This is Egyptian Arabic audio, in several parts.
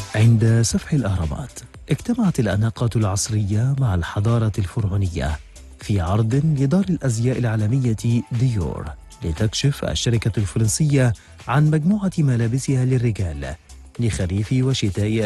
عند سفح الأهرامات اجتمعت الأناقة العصرية مع الحضارة الفرعونية في عرض لدار الأزياء العالمية ديور لتكشف الشركة الفرنسية عن مجموعة ملابسها للرجال لخريف وشتاء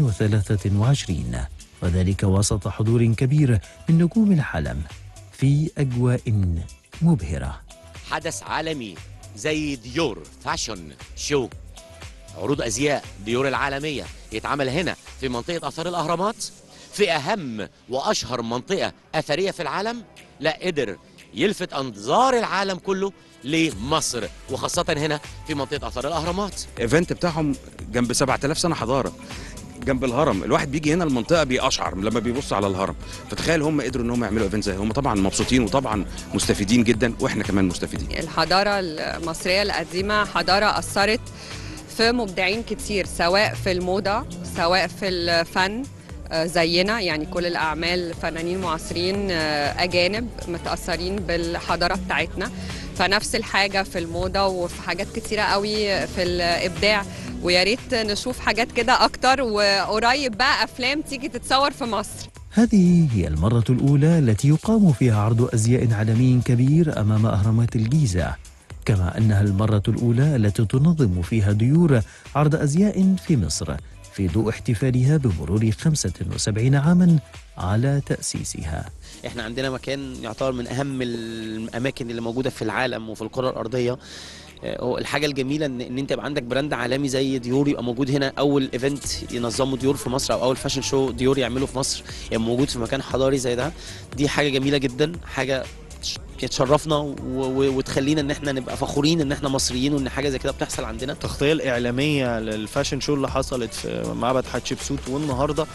2023 وذلك وسط حضور كبير من نجوم العالم في أجواء مبهرة حدث عالمي زي ديور فاشن شو عروض ازياء ديور العالميه يتعمل هنا في منطقه اثار الاهرامات في اهم واشهر منطقه اثريه في العالم لا قدر يلفت انظار العالم كله لمصر وخاصه هنا في منطقه اثار الاهرامات ايفنت بتاعهم جنب 7000 سنه حضاره جنب الهرم الواحد بيجي هنا المنطقه بيقشعر لما بيبص على الهرم فتخيل هم قدروا ان هم يعملوا ايفنت زي هم طبعا مبسوطين وطبعا مستفيدين جدا واحنا كمان مستفيدين الحضارة المصرية القديمة حضارة أثرت في مبدعين كتير سواء في الموضة سواء في الفن آه، زينا يعني كل الأعمال فنانين معاصرين آه، أجانب متأثرين بالحضارة بتاعتنا فنفس الحاجة في الموضة وفي حاجات كتيرة قوي في الإبداع ويا ريت نشوف حاجات كده أكتر وقريب بقى أفلام تيجي تتصور في مصر هذه هي المرة الأولى التي يقام فيها عرض أزياء عالمي كبير أمام أهرامات الجيزة كما أنها المرة الأولى التي تنظم فيها ديور عرض أزياء في مصر في ضوء احتفالها بمرور 75 عاما على تأسيسها احنا عندنا مكان يعتبر من اهم الاماكن اللي موجوده في العالم وفي الكره الارضيه آه، هو الحاجه الجميله ان ان انت يبقى عندك براند عالمي زي ديور يبقى موجود هنا اول ايفنت ينظمه ديور في مصر او اول فاشن شو ديور يعمله في مصر يبقى موجود في مكان حضاري زي ده دي حاجه جميله جدا حاجه تش- تشرفنا و- و- وتخلينا ان احنا نبقى فخورين ان احنا مصريين وان حاجه زي كده بتحصل عندنا التغطيه الاعلاميه للفاشن شو اللي حصلت في معبد حتشبسوت والنهارده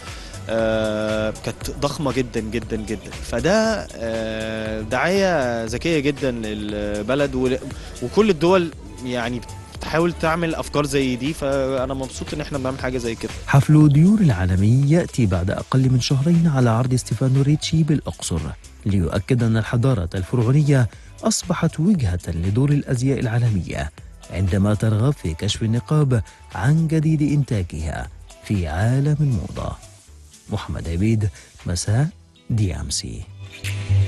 آه كانت ضخمه جدا جدا جدا فده آه دعايه ذكيه جدا للبلد ول- وكل الدول يعني بتحاول تعمل افكار زي دي فانا مبسوط ان احنا بنعمل حاجه زي كده حفل ديور العالمي يأتي بعد أقل من شهرين على عرض ستيفانو ريتشي بالأقصر ليؤكد أن الحضارة الفرعونية أصبحت وجهة لدور الأزياء العالمية عندما ترغب في كشف النقاب عن جديد إنتاجها في عالم الموضة محمد عبيد مساء دي أم سي